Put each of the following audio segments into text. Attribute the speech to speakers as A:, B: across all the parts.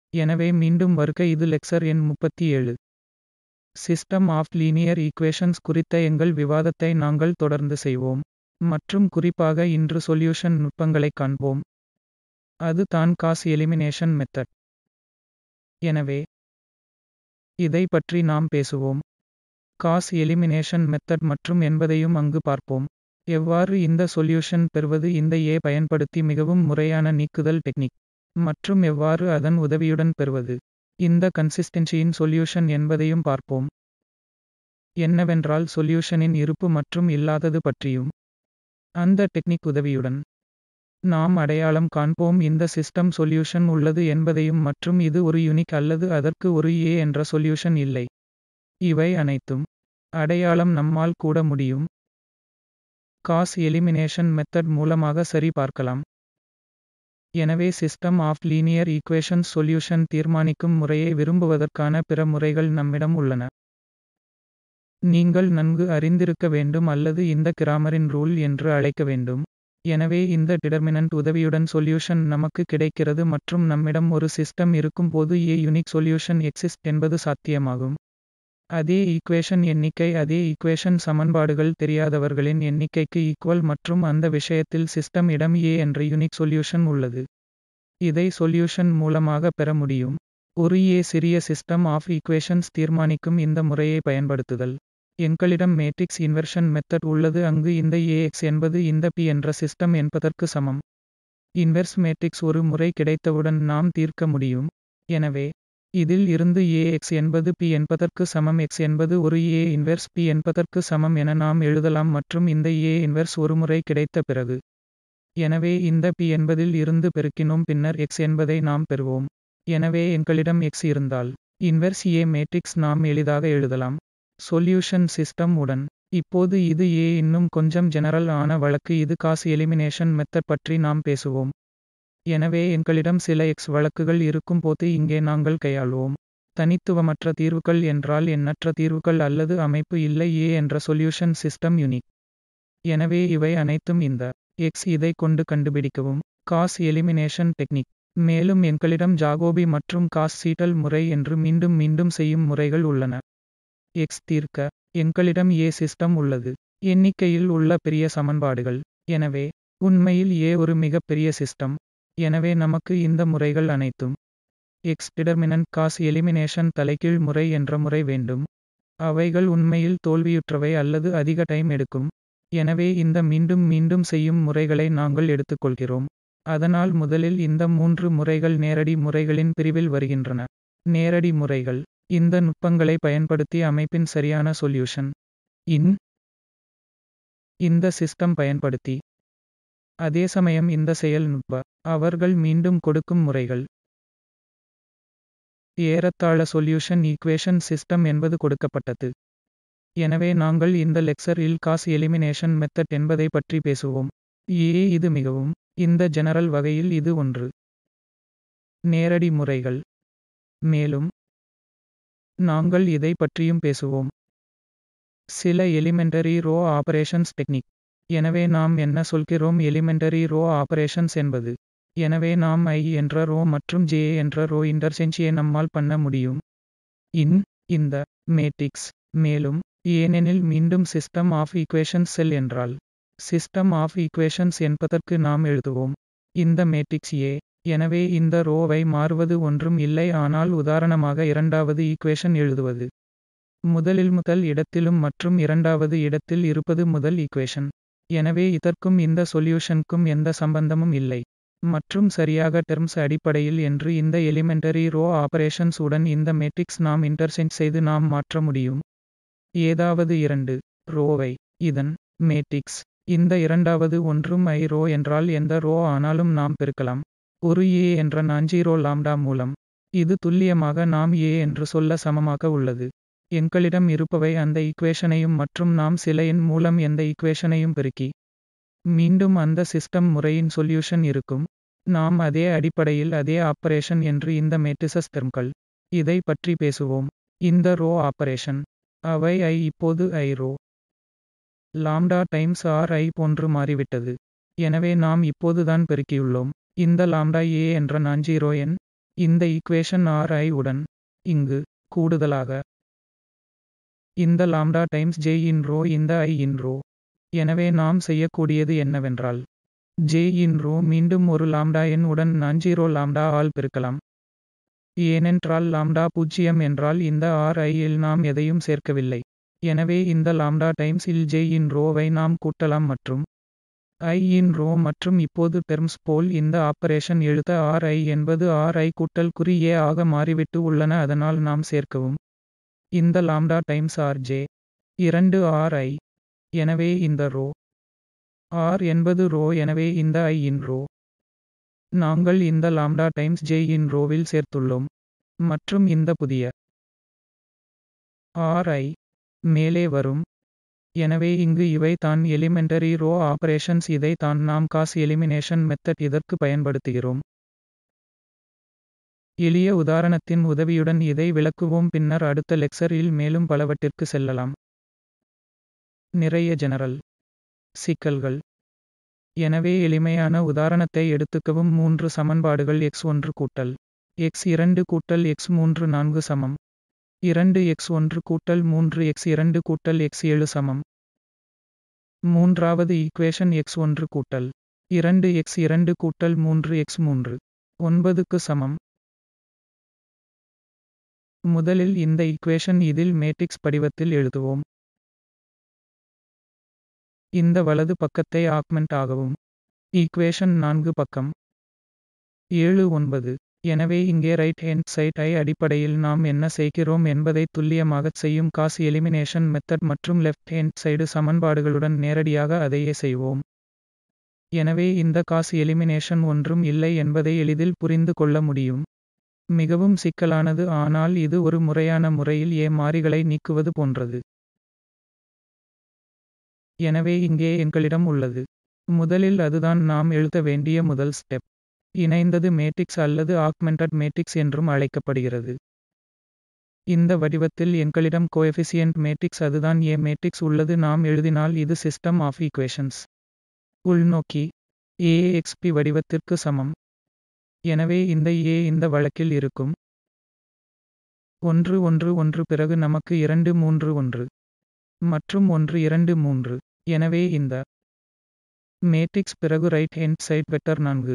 A: எனவே மீண்டும் வருக இது லெக்சர் எண் முப்பத்தி ஏழு சிஸ்டம் ஆஃப் லீனியர் ஈக்குவேஷன்ஸ் குறித்த எங்கள் விவாதத்தை நாங்கள் தொடர்ந்து செய்வோம் மற்றும் குறிப்பாக இன்று சொல்யூஷன் நுட்பங்களைக் காண்போம் அது தான் காஸ் எலிமினேஷன் மெத்தட் எனவே இதை பற்றி நாம் பேசுவோம் காஸ் எலிமினேஷன் மெத்தட் மற்றும் என்பதையும் அங்கு பார்ப்போம் எவ்வாறு இந்த சொல்யூஷன் பெறுவது இந்த ஏ பயன்படுத்தி மிகவும் முறையான நீக்குதல் டெக்னிக் மற்றும் எவ்வாறு அதன் உதவியுடன் பெறுவது இந்த கன்சிஸ்டன்சியின் சொல்யூஷன் என்பதையும் பார்ப்போம் என்னவென்றால் சொல்யூஷனின் இருப்பு மற்றும் இல்லாதது பற்றியும் அந்த டெக்னிக் உதவியுடன் நாம் அடையாளம் காண்போம் இந்த சிஸ்டம் சொல்யூஷன் உள்ளது என்பதையும் மற்றும் இது ஒரு யூனிக் அல்லது அதற்கு ஒரு ஏ என்ற சொல்யூஷன் இல்லை இவை அனைத்தும் அடையாளம் நம்மால் கூட முடியும் காஸ் எலிமினேஷன் மெத்தட் மூலமாக சரி பார்க்கலாம் எனவே system of linear equations solution தீர்மானிக்கும் முறையை விரும்புவதற்கான பிற முறைகள் நம்மிடம் உள்ளன நீங்கள் நன்கு அறிந்திருக்க வேண்டும் அல்லது இந்த கிராமரின் ரூல் என்று அழைக்க வேண்டும் எனவே இந்த டிடர்மினன்ட் உதவியுடன் சொல்யூஷன் நமக்கு கிடைக்கிறது மற்றும் நம்மிடம் ஒரு சிஸ்டம் இருக்கும்போது ஏ யூனிக் சொல்யூஷன் எக்ஸிஸ்ட் என்பது சாத்தியமாகும் அதே ஈக்குவேஷன் எண்ணிக்கை அதே ஈக்குவேஷன் சமன்பாடுகள் தெரியாதவர்களின் எண்ணிக்கைக்கு ஈக்குவல் மற்றும் அந்த விஷயத்தில் சிஸ்டம் இடம் ஏ என்ற யூனிக் சொல்யூஷன் உள்ளது இதை சொல்யூஷன் மூலமாக பெற முடியும் ஒரு ஏ சிறிய சிஸ்டம் ஆஃப் ஈக்குவேஷன்ஸ் தீர்மானிக்கும் இந்த முறையை பயன்படுத்துதல் எங்களிடம் மேட்ரிக்ஸ் இன்வெர்ஷன் மெத்தட் உள்ளது அங்கு இந்த ஏஎக்ஸ் என்பது இந்த பி என்ற சிஸ்டம் என்பதற்கு சமம் இன்வெர்ஸ் மேட்ரிக்ஸ் ஒரு முறை கிடைத்தவுடன் நாம் தீர்க்க முடியும் எனவே இதில் இருந்து ஏஎக்ஸ் என்பது பி என்பதற்கு சமம் எக்ஸ் என்பது ஒரு ஏ இன்வெர்ஸ் பி என்பதற்கு சமம் என நாம் எழுதலாம் மற்றும் இந்த ஏ இன்வெர்ஸ் ஒருமுறை கிடைத்த பிறகு எனவே இந்த பி என்பதில் இருந்து பெருக்கினோம் பின்னர் எக்ஸ் என்பதை நாம் பெறுவோம் எனவே எங்களிடம் எக்ஸ் இருந்தால் இன்வெர்ஸ் ஏ மேட்ரிக்ஸ் நாம் எளிதாக எழுதலாம் சொல்யூஷன் சிஸ்டம் உடன் இப்போது இது ஏ இன்னும் கொஞ்சம் ஜெனரல் ஆன வழக்கு இது காஸ் எலிமினேஷன் மெத்தட் பற்றி நாம் பேசுவோம் எனவே எங்களிடம் சில எக்ஸ் வழக்குகள் இருக்கும்போது இங்கே நாங்கள் கையாள்வோம் தனித்துவமற்ற தீர்வுகள் என்றால் எண்ணற்ற தீர்வுகள் அல்லது அமைப்பு இல்லை ஏ என்ற சொல்யூஷன் சிஸ்டம் யூனிக் எனவே இவை அனைத்தும் இந்த எக்ஸ் இதை கொண்டு கண்டுபிடிக்கவும் காஸ் எலிமினேஷன் டெக்னிக் மேலும் எங்களிடம் ஜாகோபி மற்றும் காஸ் சீட்டல் முறை என்று மீண்டும் மீண்டும் செய்யும் முறைகள் உள்ளன எக்ஸ் தீர்க்க எங்களிடம் ஏ சிஸ்டம் உள்ளது எண்ணிக்கையில் உள்ள பெரிய சமன்பாடுகள் எனவே உண்மையில் ஏ ஒரு மிகப்பெரிய சிஸ்டம் எனவே நமக்கு இந்த முறைகள் அனைத்தும் எக்ஸ் டிடர்மினன்ட் காஸ் எலிமினேஷன் தலைகீழ் முறை என்ற முறை வேண்டும் அவைகள் உண்மையில் தோல்வியுற்றவை அல்லது அதிக டைம் எடுக்கும் எனவே இந்த மீண்டும் மீண்டும் செய்யும் முறைகளை நாங்கள் எடுத்துக்கொள்கிறோம் அதனால் முதலில் இந்த மூன்று முறைகள் நேரடி முறைகளின் பிரிவில் வருகின்றன நேரடி முறைகள் இந்த நுட்பங்களை பயன்படுத்தி அமைப்பின் சரியான சொல்யூஷன் இன் இந்த சிஸ்டம் பயன்படுத்தி அதே சமயம் இந்த செயல் நுட்ப அவர்கள் மீண்டும் கொடுக்கும் முறைகள் ஏறத்தாழ சொல்யூஷன் ஈக்குவேஷன் சிஸ்டம் என்பது கொடுக்கப்பட்டது எனவே நாங்கள் இந்த லெக்சர் இல் காஸ் எலிமினேஷன் மெத்தட் என்பதை பற்றி பேசுவோம் ஏ இது மிகவும் இந்த ஜெனரல் வகையில் இது ஒன்று நேரடி முறைகள் மேலும் நாங்கள் இதை பற்றியும் பேசுவோம் சில எலிமெண்டரி ரோ ஆபரேஷன்ஸ் டெக்னிக் எனவே நாம் என்ன சொல்கிறோம் எலிமெண்டரி ரோ ஆபரேஷன்ஸ் என்பது எனவே நாம் ஐ என்ற ரோ மற்றும் ஜே என்ற ரோ இன்டர்சென்சியை நம்மால் பண்ண முடியும் இன் இந்த மேட்ரிக்ஸ் மேலும் ஏனெனில் மீண்டும் சிஸ்டம் ஆஃப் ஈக்குவேஷன்ஸ் செல் என்றால் சிஸ்டம் ஆஃப் ஈக்குவேஷன்ஸ் என்பதற்கு நாம் எழுதுவோம் இந்த மேட்ரிக்ஸ் ஏ எனவே இந்த ரோவை மாறுவது ஒன்றும் இல்லை ஆனால் உதாரணமாக இரண்டாவது ஈக்குவேஷன் எழுதுவது முதலில் முதல் இடத்திலும் மற்றும் இரண்டாவது இடத்தில் இருப்பது முதல் ஈக்குவேஷன் எனவே இதற்கும் இந்த சொல்யூஷனுக்கும் எந்த சம்பந்தமும் இல்லை மற்றும் சரியாக டெர்ம்ஸ் அடிப்படையில் என்று இந்த எலிமெண்டரி ரோ ஆபரேஷன்ஸ் உடன் இந்த மேட்ரிக்ஸ் நாம் இன்டர்சென்ட் செய்து நாம் மாற்ற முடியும் ஏதாவது இரண்டு ரோவை இதன் மேட்ரிக்ஸ் இந்த இரண்டாவது ஒன்றும் ஐ ரோ என்றால் எந்த ரோ ஆனாலும் நாம் பெருக்கலாம் ஒரு ஏ என்ற நான்ஜீரோ லாம்டா மூலம் இது துல்லியமாக நாம் ஏ என்று சொல்ல சமமாக உள்ளது எங்களிடம் இருப்பவை அந்த ஈக்குவேஷனையும் மற்றும் நாம் சில எண் மூலம் எந்த ஈக்குவேஷனையும் பெருக்கி மீண்டும் அந்த சிஸ்டம் முறையின் சொல்யூஷன் இருக்கும் நாம் அதே அடிப்படையில் அதே ஆப்பரேஷன் என்று இந்த மேட்ரிசஸ் தெர்ம்கள் இதை பற்றி பேசுவோம் இந்த ரோ ஆப்பரேஷன் அவை ஐ இப்போது I row lambda times R I போன்று மாறிவிட்டது எனவே நாம் இப்போதுதான் பெருக்கியுள்ளோம் இந்த லாம்டா ஏ என்ற நான்ஜீரோ எண் இந்த ஈக்குவேஷன் Ri உடன் இங்கு கூடுதலாக இந்த லாம்டா டைம்ஸ் j இன் ரோ இந்த i இன் ரோ எனவே நாம் செய்யக்கூடியது என்னவென்றால் j இன் ரோ மீண்டும் ஒரு லாம்டா எண் உடன் நான்ஜீரோ லாம்டா ஆல் பெருக்கலாம் ஏனென்றால் லாம்டா பூஜ்ஜியம் என்றால் இந்த Ri இல் நாம் எதையும் சேர்க்கவில்லை எனவே இந்த லாம்டா டைம்ஸ் இல் j இன் ரோவை நாம் கூட்டலாம் மற்றும் i இன் ரோ மற்றும் இப்போது டெர்ம்ஸ் போல் இந்த ஆப்பரேஷன் எழுத Ri என்பது Ri கூட்டல் குறி a ஆக மாறிவிட்டு உள்ளன அதனால் நாம் சேர்க்கவும் இந்த லாம்டா டைம்ஸ் Rj இரண்டு Ri எனவே இந்த ரோ R என்பது ரோ எனவே இந்த i இன் ரோ நாங்கள் இந்த லாம்டா டைம்ஸ் j இன் ரோவில் சேர்த்துள்ளோம் மற்றும் இந்த புதிய Ri மேலே வரும் எனவே இங்கு இவை தான் எலிமெண்டரி ரோ ஆபரேஷன்ஸ் இதை தான் நாம் காஸ் எலிமினேஷன் மெத்தட் இதற்கு பயன்படுத்துகிறோம் எளிய உதாரணத்தின் உதவியுடன் இதை விளக்குவோம் பின்னர் அடுத்த லெக்சர் இல் மேலும் பலவற்றிற்கு செல்லலாம் நிறைய ஜெனரல் சிக்கல்கள் எனவே எளிமையான உதாரணத்தை எடுத்துக்கவும் மூன்று சமன்பாடுகள் எக்ஸ் ஒன்று கூட்டல் எக்ஸ் இரண்டு கூட்டல் எக்ஸ் மூன்று நான்கு சமம் இரண்டு எக்ஸ் ஒன்று கூட்டல் மூன்று எக்ஸ் இரண்டு கூட்டல் எக்ஸ் ஏழு சமம் மூன்றாவது ஈக்குவேஷன் எக்ஸ் ஒன்று கூட்டல் இரண்டு எக்ஸ் இரண்டு கூட்டல் மூன்று எக்ஸ் மூன்று ஒன்பதுக்கு சமம் முதலில் இந்த ஈக்குவேஷன் இதில் மேட்ரிக்ஸ் படிவத்தில் எழுதுவோம் இந்த வலது பக்கத்தை ஆக்மெண்ட் ஆகவும் ஈக்குவேஷன் நான்கு பக்கம் ஏழு ஒன்பது எனவே இங்கே ரைட் ஹேண்ட் சைட் ஐ அடிப்படையில் நாம் என்ன செய்கிறோம் என்பதை துல்லியமாகச் செய்யும் காஸ் எலிமினேஷன் மெத்தட் மற்றும் லெஃப்ட் ஹேண்ட் சைடு சமன்பாடுகளுடன் நேரடியாக அதையே செய்வோம் எனவே இந்த காஸ் எலிமினேஷன் ஒன்றும் இல்லை என்பதை எளிதில் புரிந்து கொள்ள முடியும் மிகவும் சிக்கலானது ஆனால் இது ஒரு முறையான முறையில் ஏ மாறிகளை நீக்குவது போன்றது எனவே இங்கே எங்களிடம் உள்ளது முதலில் அதுதான் நாம் எழுத வேண்டிய முதல் ஸ்டெப் இணைந்தது மேட்ரிக்ஸ் அல்லது ஆக்மெண்டட் மேட்ரிக்ஸ் என்றும் அழைக்கப்படுகிறது இந்த வடிவத்தில் எங்களிடம் கோஎஃபிசியன்ட் மேட்ரிக்ஸ் அதுதான் ஏ மேட்ரிக்ஸ் உள்ளது நாம் எழுதினால் இது சிஸ்டம் ஆஃப் ஈக்குவேஷன்ஸ் உள்நோக்கி ஏஎக்ஸ்பி வடிவத்திற்கு சமம் எனவே இந்த ஏ இந்த வழக்கில் இருக்கும் ஒன்று ஒன்று ஒன்று பிறகு நமக்கு இரண்டு மூன்று ஒன்று மற்றும் ஒன்று இரண்டு மூன்று எனவே இந்த மேட்ரிக்ஸ் பிறகு ரைட் ஹேண்ட் சைட் வெக்டர் நான்கு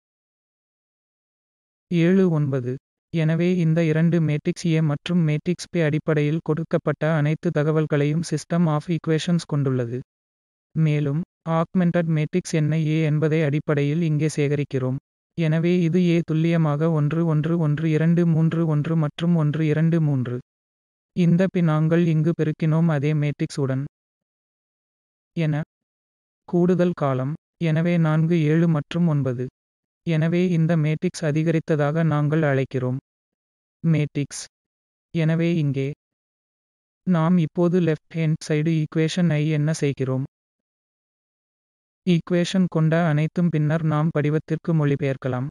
A: ஏழு ஒன்பது எனவே இந்த இரண்டு மேட்ரிக்ஸ் ஏ மற்றும் மேட்ரிக்ஸ் பி அடிப்படையில் கொடுக்கப்பட்ட அனைத்து தகவல்களையும் சிஸ்டம் ஆஃப் ஈக்குவேஷன்ஸ் கொண்டுள்ளது மேலும் ஆக்மெண்டட் மேட்ரிக்ஸ் என்ன ஏ என்பதை அடிப்படையில் இங்கே சேகரிக்கிறோம் எனவே இது ஏ துல்லியமாக ஒன்று ஒன்று ஒன்று இரண்டு மூன்று ஒன்று மற்றும் ஒன்று இரண்டு மூன்று இந்த பி நாங்கள் இங்கு பெருக்கினோம் அதே மேட்ரிக்ஸ் உடன் என கூடுதல் காலம் எனவே நான்கு ஏழு மற்றும் ஒன்பது எனவே இந்த மேட்ரிக்ஸ் அதிகரித்ததாக நாங்கள் அழைக்கிறோம் மேட்ரிக்ஸ் எனவே இங்கே நாம் இப்போது லெஃப்ட் ஹேண்ட் சைடு ஈக்குவேஷன் ஐ என்ன செய்கிறோம் ஈக்குவேஷன் கொண்ட அனைத்தும் பின்னர் நாம் படிவத்திற்கு மொழிபெயர்க்கலாம்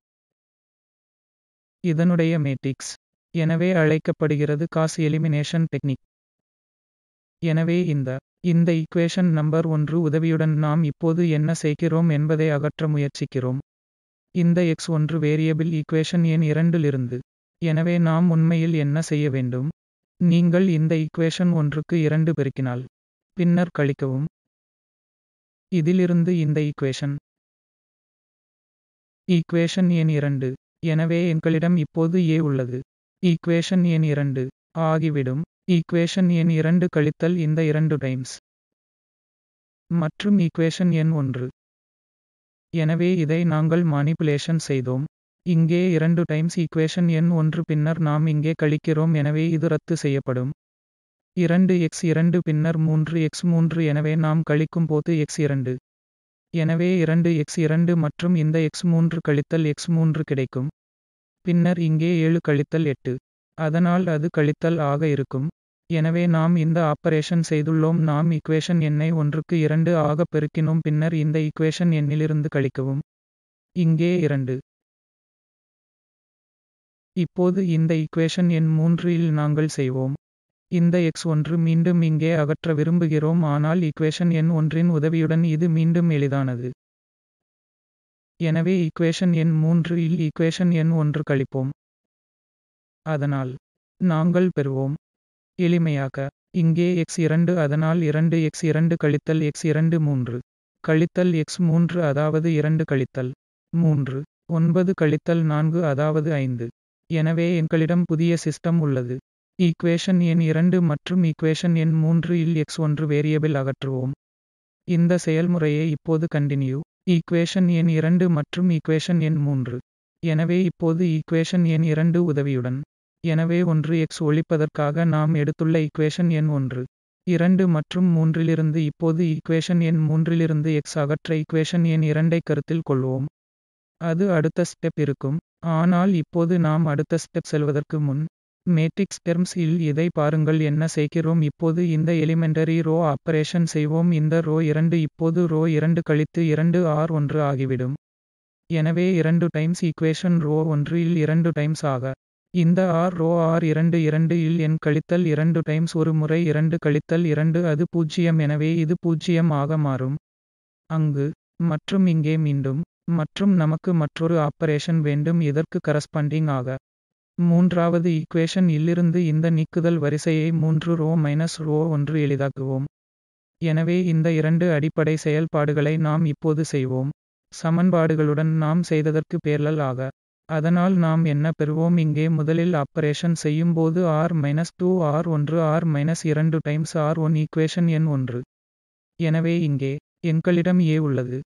A: இதனுடைய மேட்ரிக்ஸ் எனவே அழைக்கப்படுகிறது காஸ் எலிமினேஷன் டெக்னிக் எனவே இந்த இந்த ஈக்குவேஷன் நம்பர் ஒன்று உதவியுடன் நாம் இப்போது என்ன செய்கிறோம் என்பதை அகற்ற முயற்சிக்கிறோம் இந்த எக்ஸ் ஒன்று வேரியபிள் ஈக்குவேஷன் எண் இரண்டிலிருந்து எனவே நாம் உண்மையில் என்ன செய்ய வேண்டும் நீங்கள் இந்த ஈக்குவேஷன் ஒன்றுக்கு இரண்டு பெருக்கினால் பின்னர் கழிக்கவும் இதிலிருந்து இந்த ஈக்குவேஷன் ஈக்குவேஷன் எண் இரண்டு எனவே எங்களிடம் இப்போது ஏ உள்ளது ஈக்குவேஷன் எண் இரண்டு ஆகிவிடும் ஈக்குவேஷன் எண் இரண்டு கழித்தல் இந்த இரண்டு டைம்ஸ் மற்றும் ஈக்குவேஷன் எண் ஒன்று எனவே இதை நாங்கள் மானிப்புலேஷன் செய்தோம் இங்கே இரண்டு டைம்ஸ் ஈக்குவேஷன் எண் ஒன்று பின்னர் நாம் இங்கே கழிக்கிறோம் எனவே இது ரத்து செய்யப்படும் இரண்டு எக்ஸ் இரண்டு பின்னர் மூன்று எக்ஸ் மூன்று எனவே நாம் கழிக்கும் போது எக்ஸ் இரண்டு எனவே இரண்டு எக்ஸ் இரண்டு மற்றும் இந்த எக்ஸ் மூன்று கழித்தல் எக்ஸ் மூன்று கிடைக்கும் பின்னர் இங்கே ஏழு கழித்தல் எட்டு அதனால் அது கழித்தல் ஆக இருக்கும் எனவே நாம் இந்த ஆப்பரேஷன் செய்துள்ளோம் நாம் ஈக்குவேஷன் எண்ணை ஒன்றுக்கு இரண்டு ஆக பெருக்கினோம் பின்னர் இந்த ஈக்குவேஷன் எண்ணிலிருந்து கழிக்கவும் இங்கே இரண்டு இப்போது இந்த ஈக்குவேஷன் எண் மூன்று இல் நாங்கள் செய்வோம் இந்த எக்ஸ் ஒன்று மீண்டும் இங்கே அகற்ற விரும்புகிறோம் ஆனால் ஈக்குவேஷன் எண் ஒன்றின் உதவியுடன் இது மீண்டும் எளிதானது எனவே ஈக்குவேஷன் எண் மூன்று இல் ஈக்குவேஷன் எண் ஒன்று கழிப்போம் அதனால் நாங்கள் பெறுவோம் எளிமையாக இங்கே எக்ஸ் இரண்டு அதனால் இரண்டு எக்ஸ் இரண்டு கழித்தல் எக்ஸ் இரண்டு மூன்று கழித்தல் எக்ஸ் மூன்று அதாவது இரண்டு கழித்தல் மூன்று ஒன்பது கழித்தல் நான்கு அதாவது ஐந்து எனவே எங்களிடம் புதிய சிஸ்டம் உள்ளது ஈக்குவேஷன் எண் இரண்டு மற்றும் ஈக்குவேஷன் எண் மூன்று இல் எக்ஸ் ஒன்று வேரியபிள் அகற்றுவோம் இந்த செயல்முறையை இப்போது கண்டினியூ ஈக்குவேஷன் எண் இரண்டு மற்றும் ஈக்குவேஷன் எண் மூன்று எனவே இப்போது ஈக்குவேஷன் எண் இரண்டு உதவியுடன் எனவே ஒன்று எக்ஸ் ஒழிப்பதற்காக நாம் எடுத்துள்ள ஈக்குவேஷன் எண் ஒன்று இரண்டு மற்றும் மூன்றிலிருந்து இப்போது ஈக்குவேஷன் எண் மூன்றிலிருந்து எக்ஸ் அகற்ற ஈக்குவேஷன் எண் இரண்டை கருத்தில் கொள்வோம் அது அடுத்த ஸ்டெப் இருக்கும் ஆனால் இப்போது நாம் அடுத்த ஸ்டெப் செல்வதற்கு முன் மேட்ரிக்ஸ் டெர்ம்ஸ் இல் இதை பாருங்கள் என்ன செய்கிறோம் இப்போது இந்த எலிமெண்டரி ரோ ஆப்பரேஷன் செய்வோம் இந்த ரோ இரண்டு இப்போது ரோ இரண்டு கழித்து இரண்டு ஆர் ஒன்று ஆகிவிடும் எனவே இரண்டு டைம்ஸ் ஈக்குவேஷன் ரோ ஒன்று இல் இரண்டு டைம்ஸ் ஆக இந்த ஆர் ரோ ஆர் இரண்டு இரண்டு இல் என் கழித்தல் இரண்டு டைம்ஸ் ஒரு முறை இரண்டு கழித்தல் இரண்டு அது பூஜ்ஜியம் எனவே இது பூஜ்ஜியம் ஆக மாறும் அங்கு மற்றும் இங்கே மீண்டும் மற்றும் நமக்கு மற்றொரு ஆப்பரேஷன் வேண்டும் இதற்கு கரஸ்பாண்டிங் ஆக மூன்றாவது ஈக்குவேஷன் இலிருந்து இந்த நீக்குதல் வரிசையை மூன்று ரோ மைனஸ் ரோ ஒன்று எளிதாக்குவோம் எனவே இந்த இரண்டு அடிப்படை செயல்பாடுகளை நாம் இப்போது செய்வோம் சமன்பாடுகளுடன் நாம் செய்ததற்கு பேரலல் ஆக அதனால் நாம் என்ன பெறுவோம் இங்கே முதலில் ஆப்பரேஷன் செய்யும்போது ஆர் மைனஸ் டூ ஆர் ஒன்று ஆர் மைனஸ் இரண்டு டைம்ஸ் ஆர் ஒன் ஈக்குவேஷன் எண் ஒன்று எனவே இங்கே எங்களிடம் ஏ உள்ளது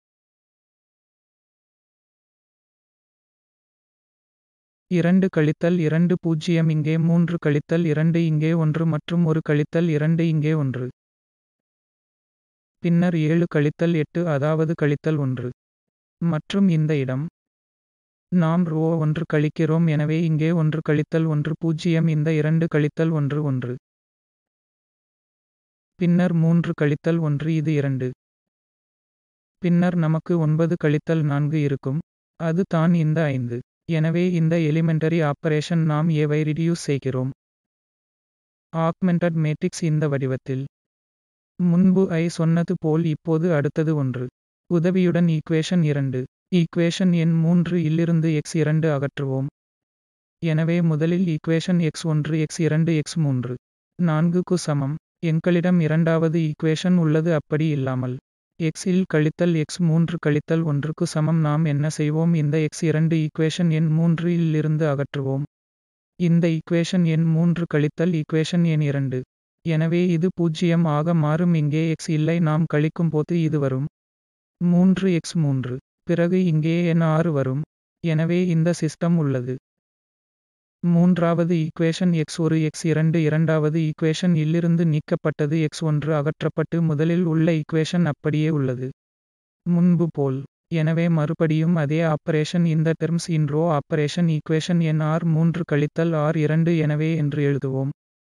A: இரண்டு கழித்தல் இரண்டு பூஜ்ஜியம் இங்கே மூன்று கழித்தல் இரண்டு இங்கே ஒன்று மற்றும் ஒரு கழித்தல் இரண்டு இங்கே ஒன்று பின்னர் ஏழு கழித்தல் எட்டு அதாவது கழித்தல் ஒன்று மற்றும் இந்த இடம் நாம் ரோ ஒன்று கழிக்கிறோம் எனவே இங்கே ஒன்று கழித்தல் ஒன்று பூஜ்ஜியம் இந்த இரண்டு கழித்தல் ஒன்று ஒன்று பின்னர் மூன்று கழித்தல் ஒன்று இது இரண்டு பின்னர் நமக்கு ஒன்பது கழித்தல் நான்கு இருக்கும் அது தான் இந்த ஐந்து எனவே இந்த எலிமெண்டரி ஆப்பரேஷன் நாம் ஏவை ரிடியூஸ் செய்கிறோம் ஆக்மெண்டட் மேட்ரிக்ஸ் இந்த வடிவத்தில் முன்பு ஐ சொன்னது போல் இப்போது அடுத்தது ஒன்று உதவியுடன் ஈக்குவேஷன் இரண்டு ஈக்குவேஷன் எண் மூன்று இலிருந்து எக்ஸ் இரண்டு அகற்றுவோம் எனவே முதலில் ஈக்குவேஷன் எக்ஸ் ஒன்று எக்ஸ் இரண்டு எக்ஸ் மூன்று நான்குக்கு சமம் எங்களிடம் இரண்டாவது ஈக்குவேஷன் உள்ளது அப்படி இல்லாமல் எக்ஸ் இல் கழித்தல் எக்ஸ் மூன்று கழித்தல் ஒன்றுக்கு சமம் நாம் என்ன செய்வோம் இந்த எக்ஸ் இரண்டு ஈக்குவேஷன் எண் மூன்று இலிருந்து அகற்றுவோம் இந்த ஈக்குவேஷன் எண் மூன்று கழித்தல் ஈக்குவேஷன் எண் இரண்டு எனவே இது பூஜ்ஜியம் ஆக மாறும் இங்கே எக்ஸ் இல்லை நாம் கழிக்கும் போது இது வரும் மூன்று எக்ஸ் மூன்று பிறகு இங்கே என் ஆறு வரும் எனவே இந்த சிஸ்டம் உள்ளது மூன்றாவது ஈக்குவேஷன் எக்ஸ் ஒரு எக்ஸ் இரண்டு இரண்டாவது ஈக்குவேஷன் இலிருந்து நீக்கப்பட்டது எக்ஸ் ஒன்று அகற்றப்பட்டு முதலில் உள்ள ஈக்குவேஷன் அப்படியே உள்ளது முன்பு போல் எனவே மறுபடியும் அதே ஆப்பரேஷன் இந்த டெர்ம்ஸ் இன் ரோ ஆப்பரேஷன் ஈக்குவேஷன் என் ஆர் மூன்று கழித்தல் ஆர் இரண்டு எனவே என்று எழுதுவோம்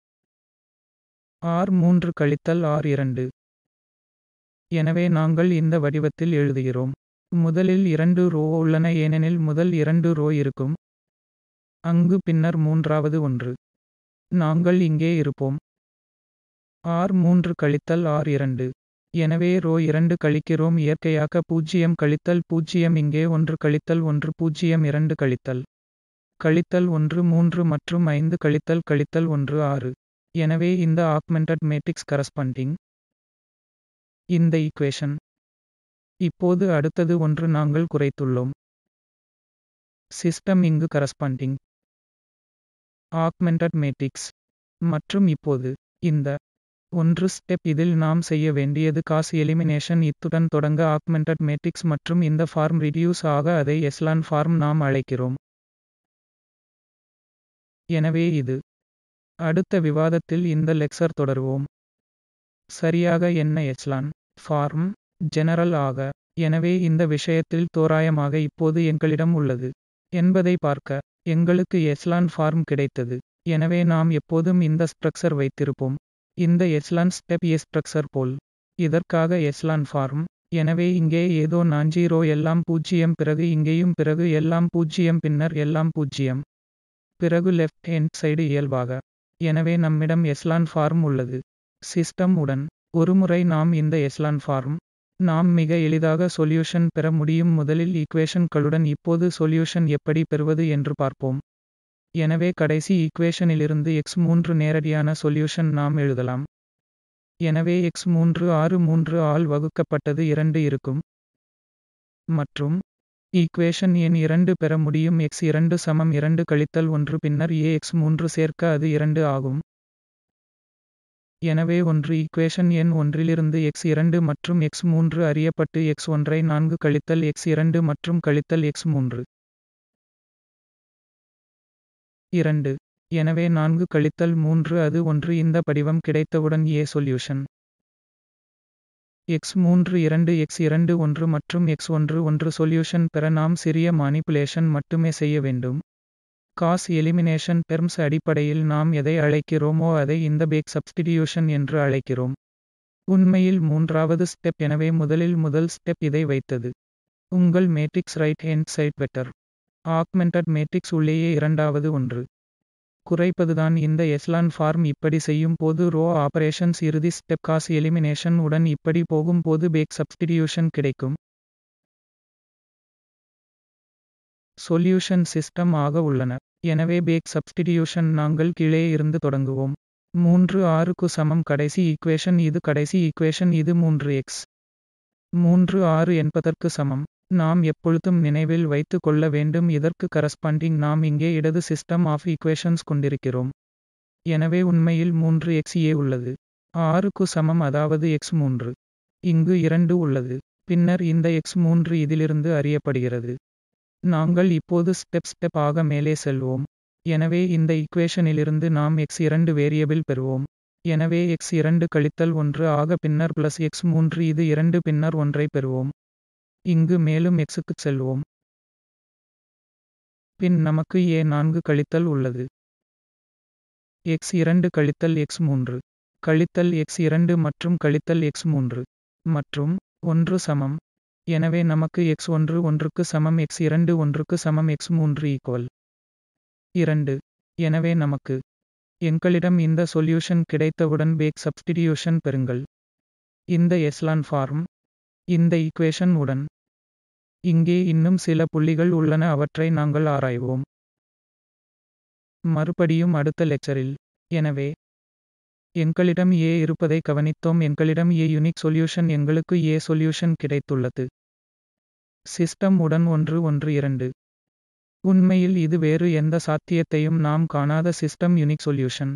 A: ஆர் மூன்று கழித்தல் ஆர் இரண்டு எனவே நாங்கள் இந்த வடிவத்தில் எழுதுகிறோம் முதலில் இரண்டு ரோ உள்ளன ஏனெனில் முதல் இரண்டு ரோ இருக்கும் அங்கு பின்னர் மூன்றாவது ஒன்று நாங்கள் இங்கே இருப்போம் ஆர் மூன்று கழித்தல் ஆர் இரண்டு எனவே ரோ இரண்டு கழிக்கிறோம் இயற்கையாக பூஜ்ஜியம் கழித்தல் பூஜ்ஜியம் இங்கே ஒன்று கழித்தல் ஒன்று பூஜ்ஜியம் இரண்டு கழித்தல் கழித்தல் ஒன்று மூன்று மற்றும் ஐந்து கழித்தல் கழித்தல் ஒன்று ஆறு எனவே இந்த ஆக்மெண்டட் மேட்ரிக்ஸ் கரஸ்பாண்டிங் இந்த ஈக்குவேஷன் இப்போது அடுத்தது ஒன்று நாங்கள் குறைத்துள்ளோம் சிஸ்டம் இங்கு கரஸ்பாண்டிங் ஆக்மெண்டட் மேட்ரிக்ஸ் மற்றும் இப்போது இந்த ஒன்று ஸ்டெப் இதில் நாம் செய்ய வேண்டியது காஸ் எலிமினேஷன் இத்துடன் தொடங்க ஆக்மெண்டட் மேட்ரிக்ஸ் மற்றும் இந்த ஃபார்ம் ரிடியூஸ் ஆக அதை எஸ்லான் ஃபார்ம் நாம் அழைக்கிறோம் எனவே இது அடுத்த விவாதத்தில் இந்த லெக்சர் தொடருவோம் சரியாக என்ன எச்லான் ஃபார்ம் ஜெனரல் ஆக எனவே இந்த விஷயத்தில் தோராயமாக இப்போது எங்களிடம் உள்ளது என்பதை பார்க்க எங்களுக்கு எஸ்லான் ஃபார்ம் கிடைத்தது எனவே நாம் எப்போதும் இந்த ஸ்ட்ரக்சர் வைத்திருப்போம் இந்த எஸ்லான் ஸ்டெப் எ ஸ்ட்ரக்சர் போல் இதற்காக எஸ்லான் ஃபார்ம் எனவே இங்கே ஏதோ நான்ஜீரோ எல்லாம் பூஜ்ஜியம் பிறகு இங்கேயும் பிறகு எல்லாம் பூஜ்ஜியம் பின்னர் எல்லாம் பூஜ்ஜியம் பிறகு லெஃப்ட் ஹேண்ட் சைடு இயல்பாக எனவே நம்மிடம் எஸ்லான் ஃபார்ம் உள்ளது சிஸ்டம் உடன் ஒருமுறை நாம் இந்த எஸ்லான் ஃபார்ம் நாம் மிக எளிதாக சொல்யூஷன் பெற முடியும் முதலில் ஈக்குவேஷன்களுடன் இப்போது சொல்யூஷன் எப்படி பெறுவது என்று பார்ப்போம் எனவே கடைசி ஈக்வேஷனிலிருந்து எக்ஸ் மூன்று நேரடியான சொல்யூஷன் நாம் எழுதலாம் எனவே எக்ஸ் மூன்று ஆறு மூன்று ஆல் வகுக்கப்பட்டது இரண்டு இருக்கும் மற்றும் ஈக்வேஷன் எண் இரண்டு பெற முடியும் எக்ஸ் இரண்டு சமம் இரண்டு கழித்தல் ஒன்று பின்னர் ஏ எக்ஸ் மூன்று சேர்க்க அது இரண்டு ஆகும் எனவே ஒன்று ஈக்வேஷன் எண் ஒன்றிலிருந்து எக்ஸ் இரண்டு மற்றும் எக்ஸ் மூன்று அறியப்பட்டு எக்ஸ் ஒன்றை நான்கு கழித்தல் எக்ஸ் இரண்டு மற்றும் கழித்தல் எக்ஸ் மூன்று இரண்டு எனவே நான்கு கழித்தல் மூன்று அது ஒன்று இந்த படிவம் கிடைத்தவுடன் ஏ சொல்யூஷன் எக்ஸ் மூன்று இரண்டு எக்ஸ் இரண்டு ஒன்று மற்றும் எக்ஸ் ஒன்று ஒன்று சொல்யூஷன் பெற நாம் சிறிய மானிப்புலேஷன் மட்டுமே செய்ய வேண்டும் காஸ் எலிமினேஷன் டெர்ம்ஸ் அடிப்படையில் நாம் எதை அழைக்கிறோமோ அதை இந்த பேக் சப்ஸ்டிடியூஷன் என்று அழைக்கிறோம் உண்மையில் மூன்றாவது ஸ்டெப் எனவே முதலில் முதல் ஸ்டெப் இதை வைத்தது உங்கள் matrix right hand side vector augmented matrix உள்ளேயே இரண்டாவது ஒன்று குறைப்பதுதான் இந்த எஸ்லான் ஃபார்ம் இப்படி செய்யும் போது ரோ ஆபரேஷன்ஸ் இறுதி ஸ்டெப் காஸ் எலிமினேஷன் உடன் இப்படி போகும்போது பேக் சப்ஸ்டிடியூஷன் கிடைக்கும் சொல்யூஷன் சிஸ்டம் ஆக உள்ளன எனவே பேக் சப்ஸ்டிடியூஷன் நாங்கள் கீழே இருந்து தொடங்குவோம் மூன்று ஆறுக்கு சமம் கடைசி ஈக்வேஷன் இது கடைசி ஈக்வேஷன் இது மூன்று எக்ஸ் மூன்று ஆறு என்பதற்கு சமம் நாம் எப்பொழுதும் நினைவில் வைத்து கொள்ள வேண்டும் இதற்கு கரஸ்பாண்டிங் நாம் இங்கே இடது சிஸ்டம் ஆஃப் ஈக்வேஷன்ஸ் கொண்டிருக்கிறோம் எனவே உண்மையில் மூன்று எக்ஸ் ஏ உள்ளது ஆறுக்கு சமம் அதாவது எக்ஸ் மூன்று இங்கு இரண்டு உள்ளது பின்னர் இந்த எக்ஸ் மூன்று இதிலிருந்து அறியப்படுகிறது நாங்கள் இப்போது ஸ்டெப் ஸ்டெப் ஆக மேலே செல்வோம் எனவே இந்த ஈக்வேஷனிலிருந்து நாம் எக்ஸ் இரண்டு வேரியபிள் பெறுவோம் எனவே எக்ஸ் இரண்டு கழித்தல் ஒன்று ஆக பின்னர் பிளஸ் எக்ஸ் மூன்று இது இரண்டு பின்னர் ஒன்றை பெறுவோம் இங்கு மேலும் எக்ஸுக்குச் செல்வோம் பின் நமக்கு ஏ நான்கு கழித்தல் உள்ளது எக்ஸ் இரண்டு கழித்தல் எக்ஸ் மூன்று கழித்தல் எக்ஸ் இரண்டு மற்றும் கழித்தல் எக்ஸ் மூன்று மற்றும் ஒன்று சமம் எனவே நமக்கு எக்ஸ் ஒன்று ஒன்றுக்கு சமம் எக்ஸ் இரண்டு ஒன்றுக்கு சமம் எக்ஸ் மூன்று ஈக்குவல் இரண்டு எனவே நமக்கு எங்களிடம் இந்த சொல்யூஷன் கிடைத்தவுடன் பேக் சப்ஸ்டிடியூஷன் பெறுங்கள் இந்த எஸ்லான் ஃபார்ம் இந்த ஈக்வேஷன் உடன் இங்கே இன்னும் சில புள்ளிகள் உள்ளன அவற்றை நாங்கள் ஆராய்வோம் மறுபடியும் அடுத்த லெக்சரில் எனவே எங்களிடம் ஏ இருப்பதை கவனித்தோம் எங்களிடம் ஏ யுனிக் சொல்யூஷன் எங்களுக்கு ஏ சொல்யூஷன் கிடைத்துள்ளது சிஸ்டம் உடன் ஒன்று ஒன்று இரண்டு உண்மையில் இது வேறு எந்த சாத்தியத்தையும் நாம் காணாத சிஸ்டம் யுனிக் சொல்யூஷன்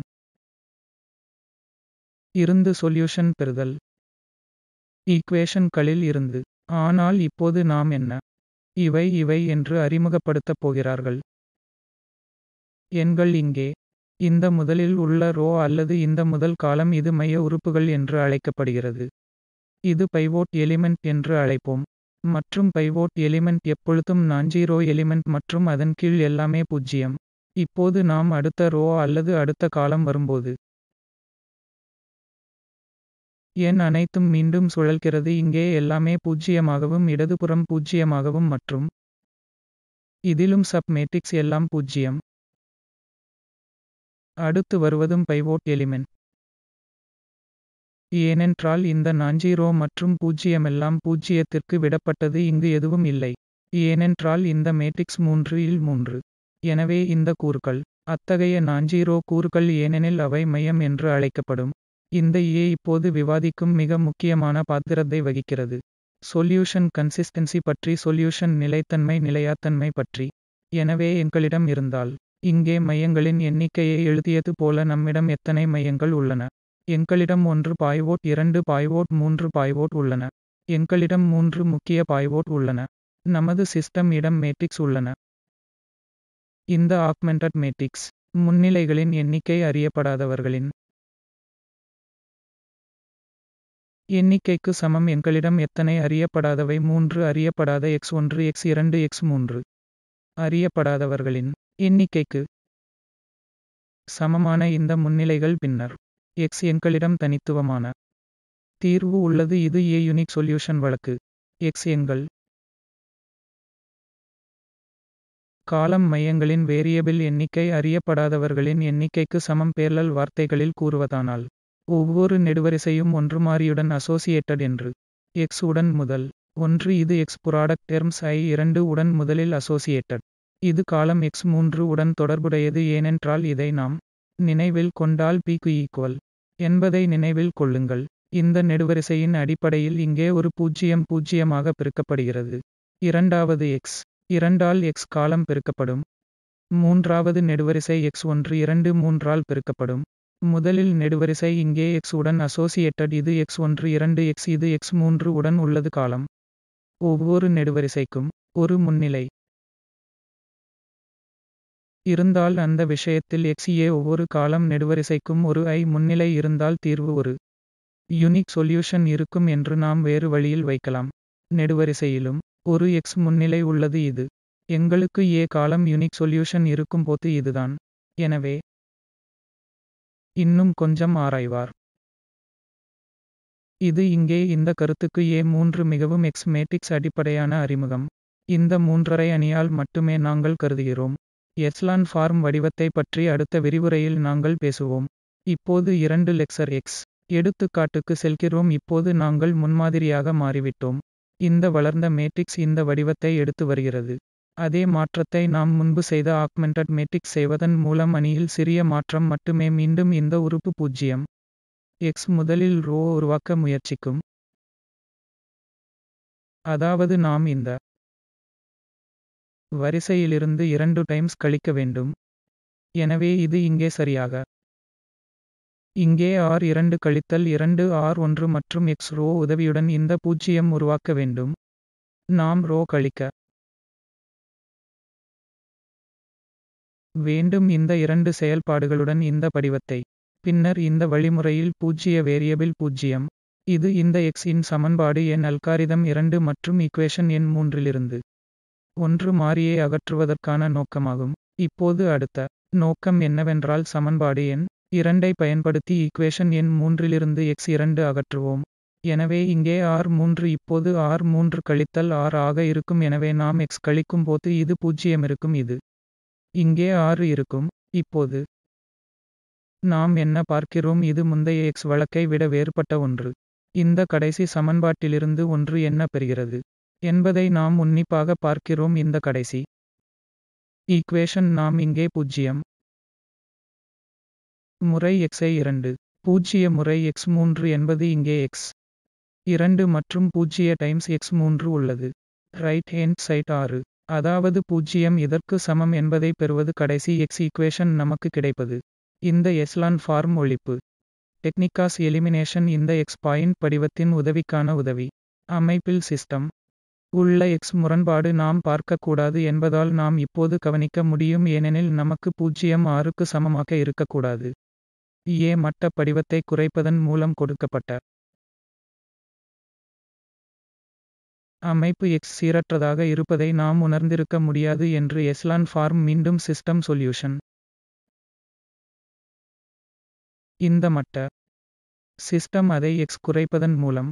A: இருந்து சொல்யூஷன் பெறுதல் ஈக்வேஷன்களில் இருந்து ஆனால் இப்போது நாம் என்ன இவை இவை என்று அறிமுகப்படுத்தப் போகிறார்கள் எண்கள் இங்கே இந்த முதலில் உள்ள ரோ அல்லது இந்த முதல் காலம் இது மைய உறுப்புகள் என்று அழைக்கப்படுகிறது இது பைவோட் எலிமெண்ட் என்று அழைப்போம் மற்றும் பைவோட் எலிமெண்ட் எப்பொழுதும் நான்ஜீரோ எலிமெண்ட் மற்றும் அதன் கீழ் எல்லாமே பூஜ்ஜியம் இப்போது நாம் அடுத்த ரோ அல்லது அடுத்த காலம் வரும்போது எண் அனைத்தும் மீண்டும் சுழல்கிறது இங்கே எல்லாமே பூஜ்ஜியமாகவும் இடதுபுறம் பூஜ்ஜியமாகவும் மற்றும் இதிலும் சப் மேட்ரிக்ஸ் எல்லாம் பூஜ்ஜியம் அடுத்து வருவதும் பைவோட் எலிமெண்ட் ஏனென்றால் இந்த நான்ஜீரோ மற்றும் பூஜ்ஜியமெல்லாம் பூஜ்ஜியத்திற்கு விடப்பட்டது இங்கு எதுவும் இல்லை ஏனென்றால் இந்த மேட்ரிக்ஸ் மூன்று இல் மூன்று எனவே இந்த கூறுகள் அத்தகைய நான்ஜீரோ கூறுகள் ஏனெனில் அவை மையம் என்று அழைக்கப்படும் இந்த ஏ இப்போது விவாதிக்கும் மிக முக்கியமான பாத்திரத்தை வகிக்கிறது சொல்யூஷன் கன்சிஸ்டன்சி பற்றி சொல்யூஷன் நிலைத்தன்மை நிலையாத்தன்மை பற்றி எனவே எங்களிடம் இருந்தால் இங்கே மையங்களின் எண்ணிக்கையை எழுதியது போல நம்மிடம் எத்தனை மையங்கள் உள்ளன எங்களிடம் ஒன்று பாய்வோட் இரண்டு பாய்வோட் மூன்று பாய்வோட் உள்ளன எங்களிடம் மூன்று முக்கிய பாய்வோட் உள்ளன நமது சிஸ்டம் இடம் மேட்ரிக்ஸ் உள்ளன இந்த ஆக்மெண்டட் மேட்ரிக்ஸ் முன்னிலைகளின் எண்ணிக்கை அறியப்படாதவர்களின் எண்ணிக்கைக்கு சமம் எங்களிடம் எத்தனை அறியப்படாதவை மூன்று அறியப்படாத எக்ஸ் ஒன்று எக்ஸ் இரண்டு எக்ஸ் மூன்று அறியப்படாதவர்களின் எண்ணிக்கைக்கு சமமான இந்த முன்னிலைகள் பின்னர் எக்ஸ் எங்களிடம் தனித்துவமான தீர்வு உள்ளது இது ஏ யுனிக் சொல்யூஷன் வழக்கு எக்ஸ் எங்கள் காலம் மையங்களின் வேரியபிள் எண்ணிக்கை அறியப்படாதவர்களின் எண்ணிக்கைக்கு சமம் பேர்லல் வார்த்தைகளில் கூறுவதானால் ஒவ்வொரு நெடுவரிசையும் ஒன்று மாறியுடன் அசோசியேட்டட் என்று எக்ஸ் உடன் முதல் ஒன்று இது எக்ஸ் புராடக்ட் டெர்ம்ஸ் ஐ இரண்டு உடன் முதலில் அசோசியேட்டட் இது காலம் எக்ஸ் மூன்று உடன் தொடர்புடையது ஏனென்றால் இதை நாம் நினைவில் கொண்டால் பிக்கு ஈக்குவல் என்பதை நினைவில் கொள்ளுங்கள் இந்த நெடுவரிசையின் அடிப்படையில் இங்கே ஒரு பூஜ்ஜியம் பூஜ்ஜியமாக பெருக்கப்படுகிறது இரண்டாவது எக்ஸ் இரண்டால் எக்ஸ் காலம் பெருக்கப்படும் மூன்றாவது நெடுவரிசை எக்ஸ் ஒன்று இரண்டு மூன்றால் பெருக்கப்படும் முதலில் நெடுவரிசை இங்கே எக்ஸ் உடன் அசோசியேட்டட் இது எக்ஸ் ஒன்று இரண்டு எக்ஸ் இது எக்ஸ் மூன்று உடன் உள்ளது காலம் ஒவ்வொரு நெடுவரிசைக்கும் ஒரு முன்னிலை இருந்தால் அந்த விஷயத்தில் எக்ஸ் ஏ ஒவ்வொரு காலம் நெடுவரிசைக்கும் ஒரு ஐ முன்னிலை இருந்தால் தீர்வு ஒரு யுனிக் சொல்யூஷன் இருக்கும் என்று நாம் வேறு வழியில் வைக்கலாம் நெடுவரிசையிலும் ஒரு எக்ஸ் முன்னிலை உள்ளது இது எங்களுக்கு ஏ காலம் யுனிக் சொல்யூஷன் இருக்கும்போது இதுதான் எனவே இன்னும் கொஞ்சம் ஆராய்வார் இது இங்கே இந்த கருத்துக்கு ஏ மூன்று மிகவும் எக்ஸ் மேட்ரிக்ஸ் அடிப்படையான அறிமுகம் இந்த மூன்றரை அணியால் மட்டுமே நாங்கள் கருதுகிறோம் எஸ்லான் ஃபார்ம் வடிவத்தை பற்றி அடுத்த விரிவுரையில் நாங்கள் பேசுவோம் இப்போது இரண்டு லெக்சர் எக்ஸ் எடுத்துக்காட்டுக்கு செல்கிறோம் இப்போது நாங்கள் முன்மாதிரியாக மாறிவிட்டோம் இந்த வளர்ந்த மேட்ரிக்ஸ் இந்த வடிவத்தை எடுத்து வருகிறது அதே மாற்றத்தை நாம் முன்பு செய்த ஆக்மெண்டட் மேட்ரிக்ஸ் செய்வதன் மூலம் அணியில் சிறிய மாற்றம் மட்டுமே மீண்டும் இந்த உறுப்பு பூஜ்ஜியம் எக்ஸ் முதலில் ரோ உருவாக்க முயற்சிக்கும் அதாவது நாம் இந்த வரிசையிலிருந்து இரண்டு டைம்ஸ் கழிக்க வேண்டும் எனவே இது இங்கே சரியாக இங்கே ஆர் இரண்டு கழித்தல் இரண்டு ஆர் ஒன்று மற்றும் எக்ஸ் ரோ உதவியுடன் இந்த பூஜ்ஜியம் உருவாக்க வேண்டும் நாம் ரோ கழிக்க வேண்டும் இந்த இரண்டு செயல்பாடுகளுடன் இந்த படிவத்தை பின்னர் இந்த வழிமுறையில் பூஜ்ஜிய வேரியபிள் பூஜ்ஜியம் இது இந்த எக்ஸ் இன் சமன்பாடு எண் அல்காரிதம் இரண்டு மற்றும் ஈக்குவேஷன் எண் மூன்றிலிருந்து ஒன்று மாறியை அகற்றுவதற்கான நோக்கமாகும் இப்போது அடுத்த நோக்கம் என்னவென்றால் சமன்பாடு எண் இரண்டை பயன்படுத்தி ஈக்குவேஷன் எண் மூன்றிலிருந்து எக்ஸ் இரண்டு அகற்றுவோம் எனவே இங்கே ஆர் மூன்று இப்போது ஆர் மூன்று கழித்தல் ஆர் ஆக இருக்கும் எனவே நாம் எக்ஸ் கழிக்கும் போது இது பூஜ்ஜியம் இருக்கும் இது இங்கே ஆறு இருக்கும் இப்போது நாம் என்ன பார்க்கிறோம் இது முந்தைய எக்ஸ் வழக்கை விட வேறுபட்ட ஒன்று இந்த கடைசி சமன்பாட்டிலிருந்து ஒன்று என்ன பெறுகிறது என்பதை நாம் உன்னிப்பாக பார்க்கிறோம் இந்த கடைசி ஈக்குவேஷன் நாம் இங்கே பூஜ்ஜியம் முறை எக்ஸை இரண்டு பூஜ்ஜிய முறை எக்ஸ் மூன்று என்பது இங்கே எக்ஸ் இரண்டு மற்றும் பூஜ்ஜிய டைம்ஸ் எக்ஸ் மூன்று உள்ளது ரைட் ஹேண்ட் சைட் ஆறு அதாவது பூஜ்ஜியம் இதற்கு சமம் என்பதை பெறுவது கடைசி எக்ஸ் ஈக்குவேஷன் நமக்கு கிடைப்பது இந்த எஸ்லான் ஃபார்ம் ஒழிப்பு டெக்னிக்காஸ் எலிமினேஷன் இந்த எக்ஸ் பாயிண்ட் படிவத்தின் உதவிக்கான உதவி அமைப்பில் சிஸ்டம் உள்ள எக்ஸ் முரண்பாடு நாம் பார்க்கக்கூடாது என்பதால் நாம் இப்போது கவனிக்க முடியும் ஏனெனில் நமக்கு பூஜ்ஜியம் ஆறுக்கு சமமாக இருக்கக்கூடாது ஏ மட்ட படிவத்தை குறைப்பதன் மூலம் கொடுக்கப்பட்ட அமைப்பு எக்ஸ் சீரற்றதாக இருப்பதை நாம் உணர்ந்திருக்க முடியாது என்று எஸ்லான் ஃபார்ம் மீண்டும் சிஸ்டம் சொல்யூஷன் இந்த மட்ட சிஸ்டம் அதை எக்ஸ் குறைப்பதன் மூலம்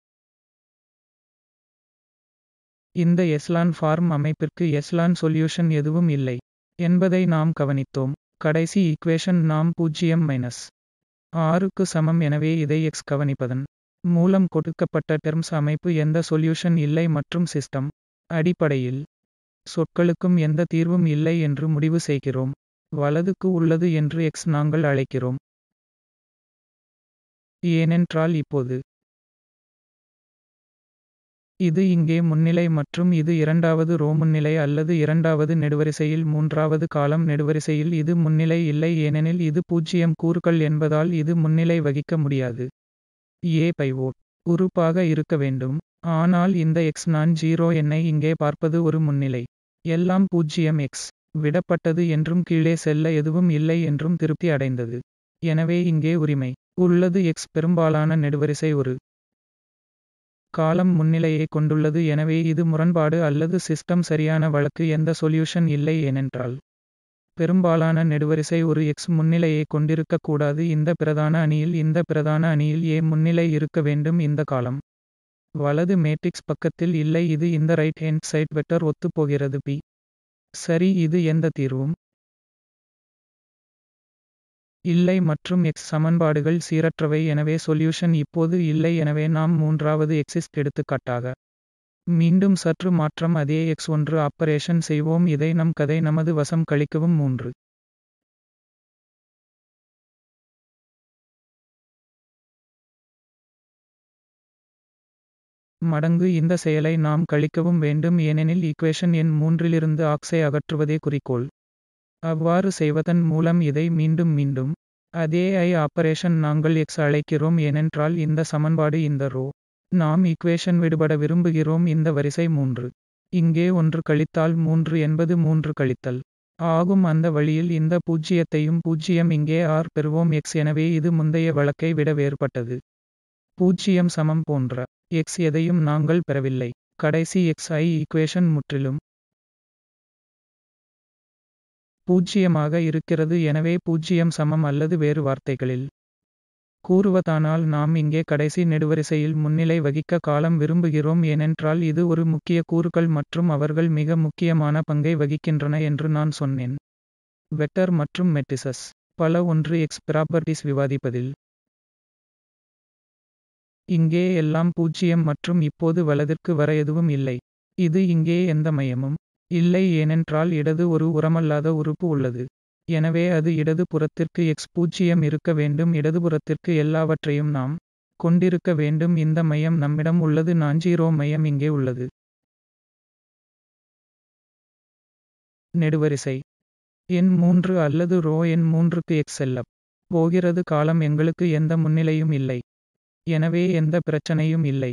A: இந்த எஸ்லான் ஃபார்ம் அமைப்பிற்கு எஸ்லான் சொல்யூஷன் எதுவும் இல்லை என்பதை நாம் கவனித்தோம் கடைசி ஈக்குவேஷன் நாம் பூஜ்ஜியம் மைனஸ் ஆறுக்கு சமம் எனவே இதை எக்ஸ் கவனிப்பதன் மூலம் கொடுக்கப்பட்ட டெர்ம்ஸ் அமைப்பு எந்த சொல்யூஷன் இல்லை மற்றும் சிஸ்டம் அடிப்படையில் சொற்களுக்கும் எந்த தீர்வும் இல்லை என்று முடிவு செய்கிறோம் வலதுக்கு உள்ளது என்று எக்ஸ் நாங்கள் அழைக்கிறோம் ஏனென்றால் இப்போது இது இங்கே முன்னிலை மற்றும் இது இரண்டாவது ரோ முன்னிலை அல்லது இரண்டாவது நெடுவரிசையில் மூன்றாவது காலம் நெடுவரிசையில் இது முன்னிலை இல்லை ஏனெனில் இது பூஜ்ஜியம் கூறுகள் என்பதால் இது முன்னிலை வகிக்க முடியாது ஏ பைவோட் உறுப்பாக இருக்க வேண்டும் ஆனால் இந்த எக்ஸ் நான் ஜீரோ எண்ணை இங்கே பார்ப்பது ஒரு முன்னிலை எல்லாம் பூஜ்ஜியம் எக்ஸ் விடப்பட்டது என்றும் கீழே செல்ல எதுவும் இல்லை என்றும் திருப்தி அடைந்தது எனவே இங்கே உரிமை உள்ளது எக்ஸ் பெரும்பாலான நெடுவரிசை ஒரு காலம் முன்னிலையை கொண்டுள்ளது எனவே இது முரண்பாடு அல்லது சிஸ்டம் சரியான வழக்கு எந்த சொல்யூஷன் இல்லை ஏனென்றால் பெரும்பாலான நெடுவரிசை ஒரு எக்ஸ் முன்னிலையை கொண்டிருக்கக்கூடாது இந்த பிரதான அணியில் இந்த பிரதான அணியில் ஏ முன்னிலை இருக்க வேண்டும் இந்த காலம் வலது மேட்ரிக்ஸ் பக்கத்தில் இல்லை இது இந்த ரைட் ஹேண்ட் சைட் வெக்டர் ஒத்துப்போகிறது பி சரி இது எந்த தீர்வும் இல்லை மற்றும் எக்ஸ் சமன்பாடுகள் சீரற்றவை எனவே சொல்யூஷன் இப்போது இல்லை எனவே நாம் மூன்றாவது எக்ஸிஸ்ட் எடுத்துக்காட்டாக மீண்டும் சற்று மாற்றம் அதே எக்ஸ் ஒன்று ஆப்பரேஷன் செய்வோம் இதை நம் கதை நமது வசம் கழிக்கவும் மூன்று மடங்கு இந்த செயலை நாம் கழிக்கவும் வேண்டும் ஏனெனில் ஈக்குவேஷன் எண் மூன்றிலிருந்து ஆக்ஸை அகற்றுவதே குறிக்கோள் அவ்வாறு செய்வதன் மூலம் இதை மீண்டும் மீண்டும் அதே ஐ ஆப்பரேஷன் நாங்கள் எக்ஸ் அழைக்கிறோம் ஏனென்றால் இந்த சமன்பாடு இந்த ரோ நாம் ஈக்குவேஷன் விடுபட விரும்புகிறோம் இந்த வரிசை மூன்று இங்கே ஒன்று கழித்தால் மூன்று என்பது மூன்று கழித்தல் ஆகும் அந்த வழியில் இந்த பூஜ்ஜியத்தையும் பூஜ்ஜியம் இங்கே ஆர் பெறுவோம் எக்ஸ் எனவே இது முந்தைய வழக்கை விட வேறுபட்டது பூஜ்ஜியம் சமம் போன்ற எக்ஸ் எதையும் நாங்கள் பெறவில்லை கடைசி எக்ஸ் ஐ ஈக்குவேஷன் முற்றிலும் பூஜ்ஜியமாக இருக்கிறது எனவே பூஜ்ஜியம் சமம் அல்லது வேறு வார்த்தைகளில் கூறுவதானால் நாம் இங்கே கடைசி நெடுவரிசையில் முன்னிலை வகிக்க காலம் விரும்புகிறோம் ஏனென்றால் இது ஒரு முக்கிய கூறுகள் மற்றும் அவர்கள் மிக முக்கியமான பங்கை வகிக்கின்றன என்று நான் சொன்னேன் வெக்டர் மற்றும் மெட்டிசஸ் பல ஒன்று எக்ஸ் ப்ராப்பர்ட்டிஸ் விவாதிப்பதில் இங்கே எல்லாம் பூஜ்ஜியம் மற்றும் இப்போது வலதிற்கு வர எதுவும் இல்லை இது இங்கே எந்த மையமும் இல்லை ஏனென்றால் இடது ஒரு உரமல்லாத உறுப்பு உள்ளது எனவே அது இடது புறத்திற்கு எக்ஸ் பூஜ்ஜியம் இருக்க வேண்டும் இடதுபுறத்திற்கு எல்லாவற்றையும் நாம் கொண்டிருக்க வேண்டும் இந்த மையம் நம்மிடம் உள்ளது நான்ஜீரோ மையம் இங்கே உள்ளது நெடுவரிசை எண் மூன்று அல்லது ரோ எண் மூன்றுக்கு எக்ஸ் செல்லப் போகிறது காலம் எங்களுக்கு எந்த முன்னிலையும் இல்லை எனவே எந்த பிரச்சனையும் இல்லை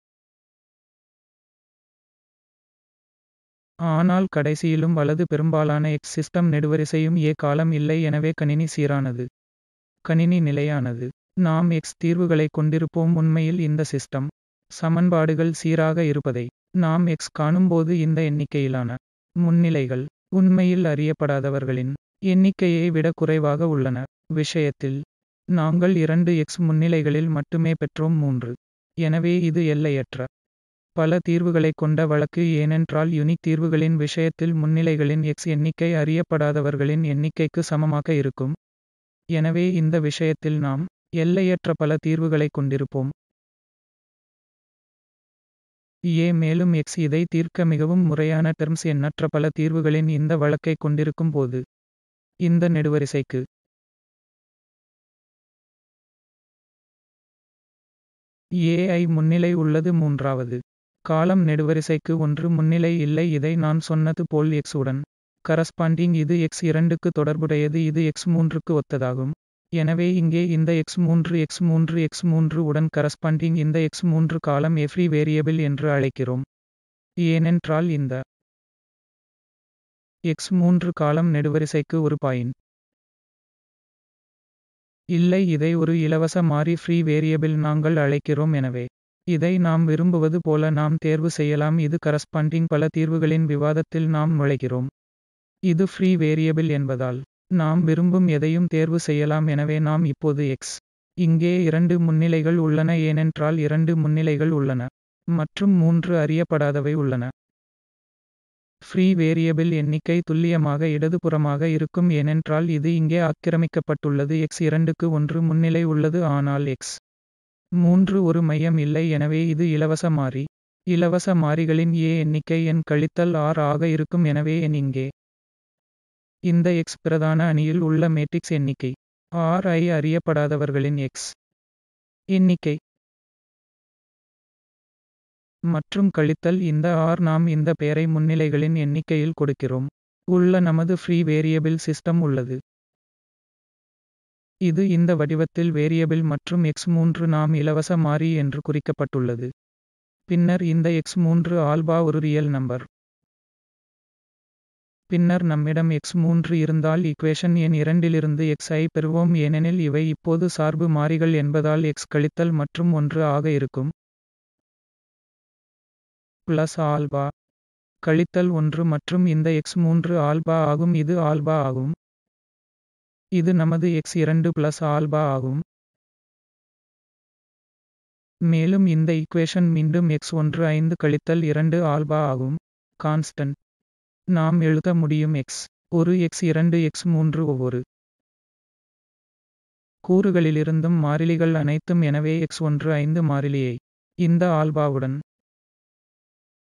A: ஆனால் கடைசியிலும் வலது பெரும்பாலான எக்ஸ் சிஸ்டம் நெடுவரிசையும் ஏ காலம் இல்லை எனவே கணினி சீரானது கணினி நிலையானது நாம் எக்ஸ் தீர்வுகளை கொண்டிருப்போம் உண்மையில் இந்த சிஸ்டம் சமன்பாடுகள் சீராக இருப்பதை நாம் எக்ஸ் காணும்போது இந்த எண்ணிக்கையிலான முன்னிலைகள் உண்மையில் அறியப்படாதவர்களின் எண்ணிக்கையை விட குறைவாக உள்ளன விஷயத்தில் நாங்கள் இரண்டு எக்ஸ் முன்னிலைகளில் மட்டுமே பெற்றோம் மூன்று எனவே இது எல்லையற்ற பல தீர்வுகளைக் கொண்ட வழக்கு ஏனென்றால் யுனிக் தீர்வுகளின் விஷயத்தில் முன்னிலைகளின் எக்ஸ் எண்ணிக்கை அறியப்படாதவர்களின் எண்ணிக்கைக்கு சமமாக இருக்கும் எனவே இந்த விஷயத்தில் நாம் எல்லையற்ற பல தீர்வுகளைக் கொண்டிருப்போம் ஏ மேலும் எக்ஸ் இதை தீர்க்க மிகவும் முறையான டெர்ம்ஸ் எண்ணற்ற பல தீர்வுகளின் இந்த வழக்கைக் கொண்டிருக்கும் போது இந்த நெடுவரிசைக்கு ஏஐ முன்னிலை உள்ளது மூன்றாவது காலம் நெடுவரிசைக்கு ஒன்று முன்னிலை இல்லை இதை நான் சொன்னது போல் எக்ஸ் உடன் கரஸ்பாண்டிங் இது எக்ஸ் இரண்டுக்கு தொடர்புடையது இது எக்ஸ் மூன்றுக்கு ஒத்ததாகும் எனவே இங்கே இந்த எக்ஸ் மூன்று எக்ஸ் மூன்று எக்ஸ் மூன்று உடன் கரஸ்பாண்டிங் இந்த எக்ஸ் மூன்று காலம் எஃப்ரி வேரியபிள் என்று அழைக்கிறோம் ஏனென்றால் இந்த எக்ஸ் மூன்று காலம் நெடுவரிசைக்கு ஒரு பாயிண்ட் இல்லை இதை ஒரு இலவச மாறி ஃப்ரீ வேரியபிள் நாங்கள் அழைக்கிறோம் எனவே இதை நாம் விரும்புவது போல நாம் தேர்வு செய்யலாம் இது கரஸ்பாண்டிங் பல தீர்வுகளின் விவாதத்தில் நாம் நுழைகிறோம் இது ஃப்ரீ வேரியபிள் என்பதால் நாம் விரும்பும் எதையும் தேர்வு செய்யலாம் எனவே நாம் இப்போது எக்ஸ் இங்கே இரண்டு முன்னிலைகள் உள்ளன ஏனென்றால் இரண்டு முன்னிலைகள் உள்ளன மற்றும் மூன்று அறியப்படாதவை உள்ளன ஃப்ரீ வேரியபிள் எண்ணிக்கை துல்லியமாக இடதுபுறமாக இருக்கும் ஏனென்றால் இது இங்கே ஆக்கிரமிக்கப்பட்டுள்ளது எக்ஸ் இரண்டுக்கு ஒன்று முன்னிலை உள்ளது ஆனால் எக்ஸ் மூன்று ஒரு மையம் இல்லை எனவே இது இலவச மாறி இலவச மாறிகளின் ஏ எண்ணிக்கை என் கழித்தல் ஆர் ஆக இருக்கும் எனவே என் இங்கே இந்த எக்ஸ் பிரதான அணியில் உள்ள மேட்ரிக்ஸ் எண்ணிக்கை ஆர் ஐ அறியப்படாதவர்களின் எக்ஸ் எண்ணிக்கை மற்றும் கழித்தல் இந்த ஆர் நாம் இந்த பெயரை முன்னிலைகளின் எண்ணிக்கையில் கொடுக்கிறோம் உள்ள நமது ஃப்ரீ வேரியபிள் சிஸ்டம் உள்ளது இது இந்த வடிவத்தில் வேரியபிள் மற்றும் எக்ஸ் மூன்று நாம் இலவச மாறி என்று குறிக்கப்பட்டுள்ளது பின்னர் இந்த எக்ஸ் மூன்று ஆல்பா ஒரு ரியல் நம்பர் பின்னர் நம்மிடம் எக்ஸ் மூன்று இருந்தால் ஈக்குவேஷன் எண் இரண்டிலிருந்து எக்ஸ் ஐ பெறுவோம் ஏனெனில் இவை இப்போது சார்பு மாறிகள் என்பதால் எக்ஸ் கழித்தல் மற்றும் ஒன்று ஆக இருக்கும் பிளஸ் ஆல்பா கழித்தல் ஒன்று மற்றும் இந்த எக்ஸ் மூன்று ஆல்பா ஆகும் இது ஆல்பா ஆகும் இது நமது எக்ஸ் இரண்டு பிளஸ் ஆல்பா ஆகும் மேலும் இந்த ஈக்குவேஷன் மீண்டும் எக்ஸ் ஒன்று ஐந்து கழித்தல் இரண்டு ஆல்பா ஆகும் கான்ஸ்டன்ட் நாம் எழுத முடியும் எக்ஸ் ஒரு எக்ஸ் இரண்டு எக்ஸ் மூன்று ஒவ்வொரு கூறுகளிலிருந்தும் மாறிலிகள் அனைத்தும் எனவே எக்ஸ் ஒன்று ஐந்து மாறிலியை இந்த ஆல்பாவுடன்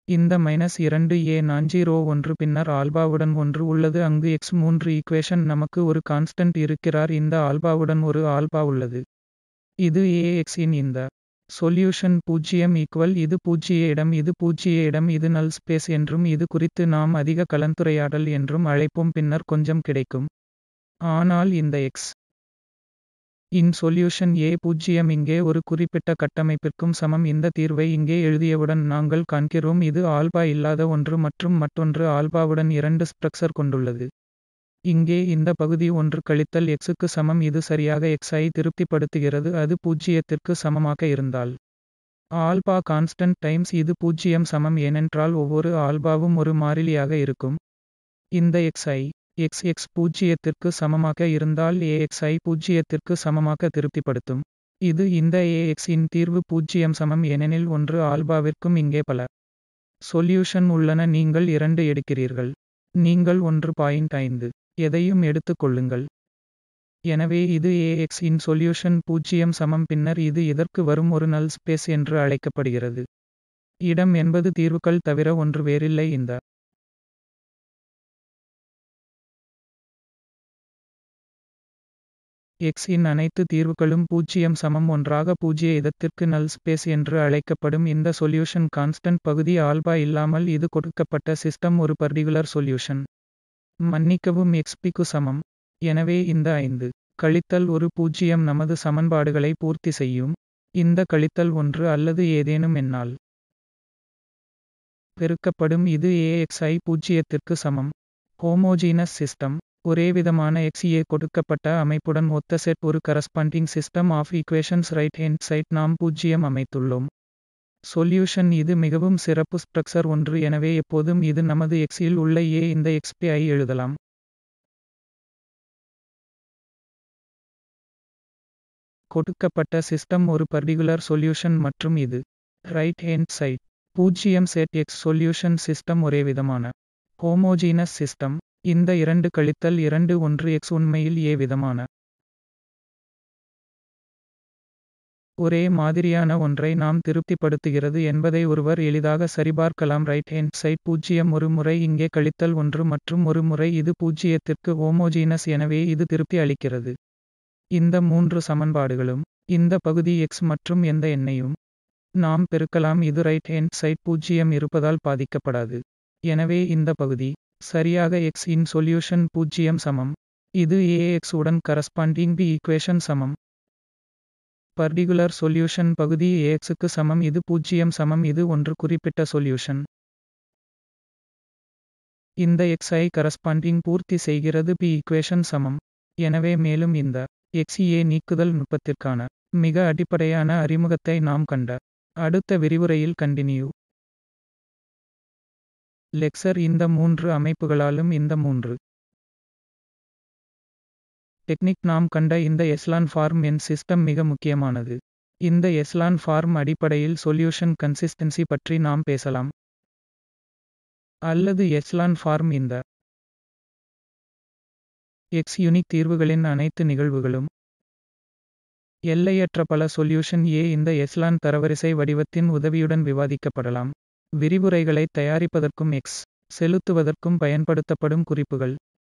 A: இந்த மைனஸ் இரண்டு ஏ நான்ஜீரோ ஒன்று பின்னர் ஆல்பாவுடன் ஒன்று உள்ளது அங்கு எக்ஸ் மூன்று ஈக்குவேஷன் நமக்கு ஒரு கான்ஸ்டன்ட் இருக்கிறார் இந்த ஆல்பாவுடன் ஒரு ஆல்பா உள்ளது இது ஏஎக்ஸ் இன் இந்த சொல்யூஷன் பூஜ்ஜியம் ஈக்குவல் இது பூஜ்ஜிய இடம் இது பூஜ்ஜிய இடம் இது நல் ஸ்பேஸ் என்றும் இது குறித்து நாம் அதிக கலந்துரையாடல் என்றும் அழைப்போம் பின்னர் கொஞ்சம் கிடைக்கும் ஆனால் இந்த எக்ஸ் இன் சொல்யூஷன் ஏ பூஜ்ஜியம் இங்கே ஒரு குறிப்பிட்ட கட்டமைப்பிற்கும் சமம் இந்த தீர்வை இங்கே எழுதியவுடன் நாங்கள் காண்கிறோம் இது ஆல்பா இல்லாத ஒன்று மற்றும் மற்றொன்று ஆல்பாவுடன் இரண்டு ஸ்ட்ரக்சர் கொண்டுள்ளது இங்கே இந்த பகுதி ஒன்று கழித்தல் எக்ஸுக்கு சமம் இது சரியாக எக்ஸ் ஐ திருப்திப்படுத்துகிறது அது பூஜ்ஜியத்திற்கு சமமாக இருந்தால் ஆல்பா கான்ஸ்டன்ட் டைம்ஸ் இது பூஜ்ஜியம் சமம் ஏனென்றால் ஒவ்வொரு ஆல்பாவும் ஒரு மாறிலியாக இருக்கும் இந்த எக்ஸ் ஐ எக்ஸ் எக்ஸ் பூஜ்ஜியத்திற்கு சமமாக இருந்தால் ஏஎக்ஸ் ஐ பூஜ்ஜியத்திற்கு சமமாக திருப்திப்படுத்தும் இது இந்த ஏஎக்ஸ் இன் தீர்வு பூஜ்ஜியம் சமம் ஏனெனில் ஒன்று ஆல்பாவிற்கும் இங்கே பல சொல்யூஷன் உள்ளன நீங்கள் இரண்டு எடுக்கிறீர்கள் நீங்கள் ஒன்று பாயிண்ட் ஐந்து எதையும் எடுத்துக் கொள்ளுங்கள் எனவே இது ஏஎக்ஸ் இன் சொல்யூஷன் பூஜ்ஜியம் சமம் பின்னர் இது இதற்கு வரும் ஒரு நல் ஸ்பேஸ் என்று அழைக்கப்படுகிறது இடம் என்பது தீர்வுகள் தவிர ஒன்று வேறில்லை இந்த எக்ஸ் இன் அனைத்து தீர்வுகளும் பூஜ்ஜியம் சமம் ஒன்றாக பூஜ்ய இதத்திற்கு நல் ஸ்பேஸ் என்று அழைக்கப்படும் இந்த சொல்யூஷன் கான்ஸ்டன்ட் பகுதி ஆல்பா இல்லாமல் இது கொடுக்கப்பட்ட சிஸ்டம் ஒரு பர்டிகுலர் சொல்யூஷன் மன்னிக்கவும் எக்ஸ்பிக்கு சமம் எனவே இந்த ஐந்து கழித்தல் ஒரு பூஜ்ஜியம் நமது சமன்பாடுகளை பூர்த்தி செய்யும் இந்த கழித்தல் ஒன்று அல்லது ஏதேனும் என்னால் பெருக்கப்படும் இது ஏஎக்ஸ்ஐ பூஜ்ஜியத்திற்கு சமம் ஹோமோஜீனஸ் சிஸ்டம் ஒரேவிதமான எக்ஸ் ஏ கொடுக்கப்பட்ட அமைப்புடன் ஒத்த செட் ஒரு corresponding system of equations right hand side நாம் பூஜ்ஜியம் அமைத்துள்ளோம் சொல்யூஷன் இது மிகவும் சிறப்பு ஸ்ட்ரக்சர் ஒன்று எனவே எப்போதும் இது நமது எக்ஸில் உள்ள ஏ இந்த எக்ஸ்பி ஐ எழுதலாம் கொடுக்கப்பட்ட சிஸ்டம் ஒரு பர்டிகுலர் சொல்யூஷன் மற்றும் இது ரைட் ஹேண்ட் சைட் பூஜ்ஜியம் செட் எக்ஸ் சொல்யூஷன் சிஸ்டம் ஒரேவிதமான ஹோமோஜீனஸ் சிஸ்டம் இந்த இரண்டு கழித்தல் இரண்டு ஒன்று எக்ஸ் உண்மையில் ஏ விதமான ஒரே மாதிரியான ஒன்றை நாம் திருப்திப்படுத்துகிறது என்பதை ஒருவர் எளிதாக சரிபார்க்கலாம் ரைட் ஹேண்ட் சைட் பூஜ்ஜியம் ஒரு முறை இங்கே கழித்தல் ஒன்று மற்றும் ஒரு முறை இது பூஜ்ஜியத்திற்கு ஹோமோஜீனஸ் எனவே இது திருப்தி அளிக்கிறது இந்த மூன்று சமன்பாடுகளும் இந்த பகுதி எக்ஸ் மற்றும் எந்த எண்ணையும் நாம் பெருக்கலாம் இது ரைட் ஹேண்ட் சைட் பூஜ்ஜியம் இருப்பதால் பாதிக்கப்படாது எனவே இந்த பகுதி சரியாக எக்ஸ் இன் சொல்யூஷன் பூஜ்ஜியம் சமம் இது ஏஎக்ஸ் உடன் கரஸ்பாண்டிங் பி ஈக்குவேஷன் சமம் பர்டிகுலர் சொல்யூஷன் பகுதி ஏஎக்ஸுக்கு சமம் இது பூஜ்ஜியம் சமம் இது ஒன்று குறிப்பிட்ட சொல்யூஷன் இந்த எக்ஸ் ஐ கரஸ்பாண்டிங் பூர்த்தி செய்கிறது பி ஈக்குவேஷன் சமம் எனவே மேலும் இந்த எக்ஸ் ஏ நீக்குதல் நுட்பத்திற்கான மிக அடிப்படையான அறிமுகத்தை நாம் கண்ட அடுத்த விரிவுரையில் கண்டினியூ லெக்சர் இந்த மூன்று அமைப்புகளாலும் இந்த மூன்று டெக்னிக் நாம் கண்ட இந்த எஸ்லான் ஃபார்ம் என் சிஸ்டம் மிக முக்கியமானது இந்த எஸ்லான் ஃபார்ம் அடிப்படையில் சொல்யூஷன் கன்சிஸ்டன்சி பற்றி நாம் பேசலாம் அல்லது எஸ்லான் ஃபார்ம் இந்த எக்ஸ் யூனிக் தீர்வுகளின் அனைத்து நிகழ்வுகளும் எல்லையற்ற பல சொல்யூஷன் ஏ இந்த எஸ்லான் தரவரிசை வடிவத்தின் உதவியுடன் விவாதிக்கப்படலாம் விரிவுரைகளை தயாரிப்பதற்கும் எக்ஸ் செலுத்துவதற்கும் பயன்படுத்தப்படும் குறிப்புகள்